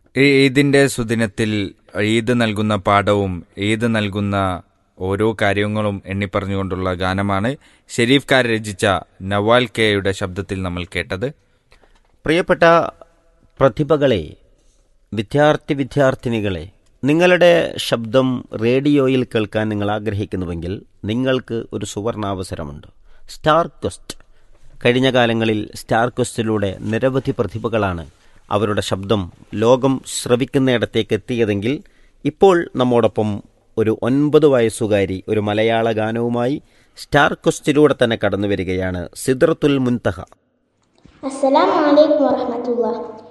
ഈ ഈദിന്റെ സുദിനത്തിൽ ഈദ് നൽകുന്ന പാഠവും ഈദ് നൽകുന്ന ഓരോ കാര്യങ്ങളും എണ്ണിപ്പറഞ്ഞുകൊണ്ടുള്ള ഗാനമാണ് ഷെരീഫ് കാർ രചിച്ച നവാൽ കെയുടെ ശബ്ദത്തിൽ നമ്മൾ കേട്ടത് പ്രിയപ്പെട്ട പ്രതിഭകളെ വിദ്യാർത്ഥി വിദ്യാർത്ഥിനികളെ നിങ്ങളുടെ ശബ്ദം റേഡിയോയിൽ കേൾക്കാൻ നിങ്ങൾ ആഗ്രഹിക്കുന്നുവെങ്കിൽ നിങ്ങൾക്ക് ഒരു സുവർണാവസരമുണ്ട് സ്റ്റാർ ക്വസ്റ്റ് കഴിഞ്ഞ കാലങ്ങളിൽ സ്റ്റാർ ക്വസ്റ്റിലൂടെ നിരവധി പ്രതിഭകളാണ് അവരുടെ ശബ്ദം ലോകം ശ്രവിക്കുന്നിടത്തേക്ക് എത്തിയതെങ്കിൽ ഇപ്പോൾ നമ്മോടൊപ്പം ഒരു ഒൻപത് വയസ്സുകാരി ഒരു മലയാള ഗാനവുമായി സ്റ്റാർ ക്വസ്റ്റിലൂടെ തന്നെ കടന്നു വരികയാണ് സിദ്രത്തുൽ മുൻതഹ السلام عليكم ورحمة الله